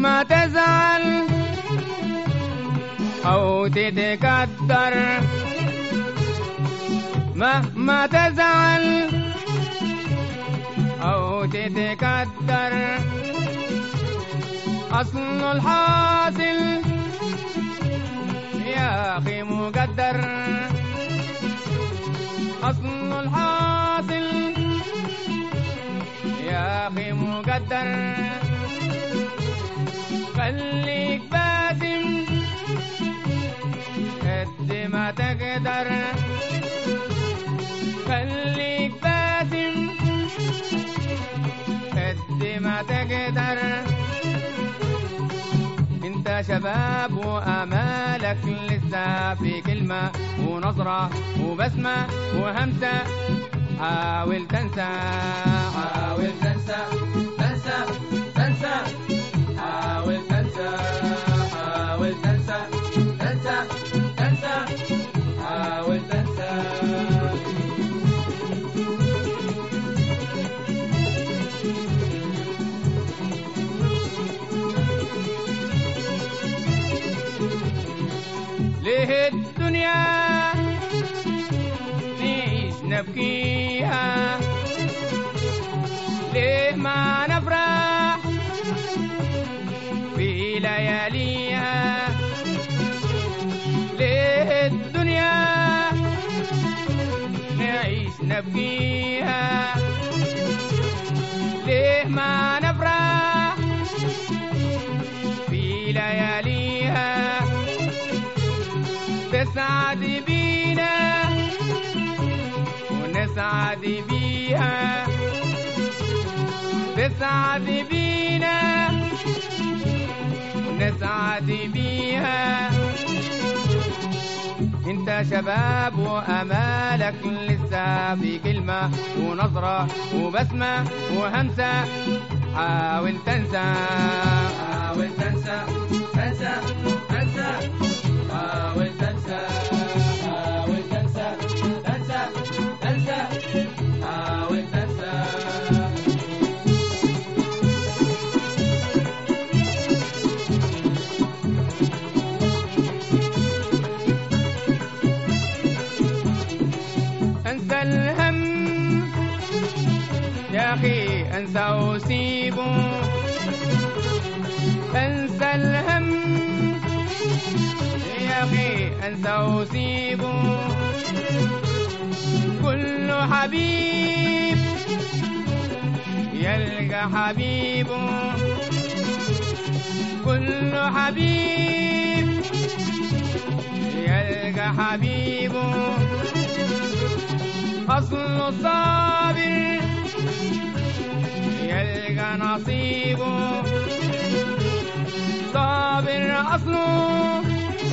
مهما تزعل أو تتكدر مهما تزعل أو تتكدر أصل الحاصل يا أخي مقدر أصل الحاصل يا أخي مقدر خليك باسم قد ما تقدر خليك باسم قد ما تقدر انت شباب وامالك لسه في كلمة ونظرة وبسمة وهمسة حاول تنسى حاول تنسى تنسى تنسى حاول تنسى حاول تنسى تنسى تنسى حاول تنسى ليه الدنيا نعيش نبكيها ليه ما نفرح في لياليها ليه الدنيا نعيش نبكيها ليه ما نفرح في لياليها تسعد بينا ونسعد بيها تسعد بينا ونسعد بيها انت شباب وامالك لسه في كلمة ونظرة وبسمة وهمسة حاول تنسى حاول تنسى تنسى تنسى حاول تنسى حاول تنسى تنسى تنسى حاول تنسى انسى الهم يا اخي انسى وسيبه انسى الهم يا اخي انسى وسيبه كل حبيب يلقى حبيبه كل حبيب يلقى حبيبه أصل الصابر يلقى نصيبه صابر أصله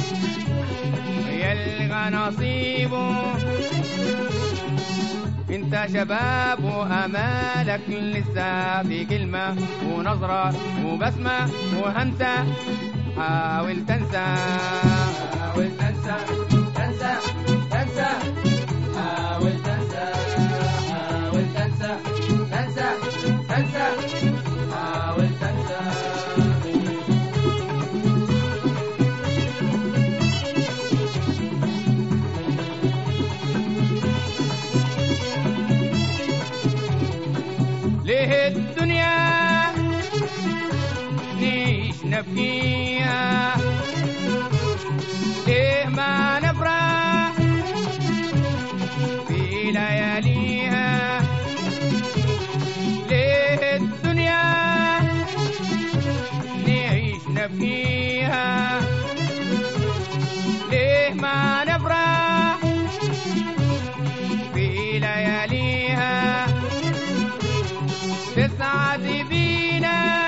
يلقى نصيبه انت شباب وامالك لسه في كلمة ونظرة وبسمة وهمسة حاول تنسى حاول تنسى تنسى تنسى حاول تنسى حاول تنسى تنسى تنسى حاول تنسى ليه الدنيا نعيش نبكيها ليه ما نفرح في لياليها ليه الدنيا نعيش نبكيها ليه ما نفرح في لياليها تسعد بينا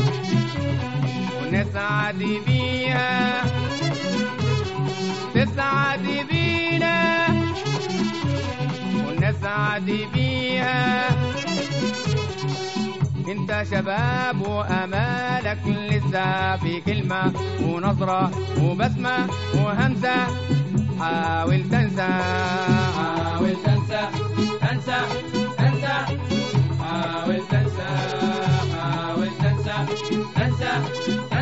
ونسعد بيها تسعد بينا ونسعد بيها انت شباب وامالك لسه في كلمة ونظرة وبسمة وهمسة حاول تنسى حاول تنسى تنسى تنسى حاول تنسى حاول تنسى تنسى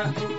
السماء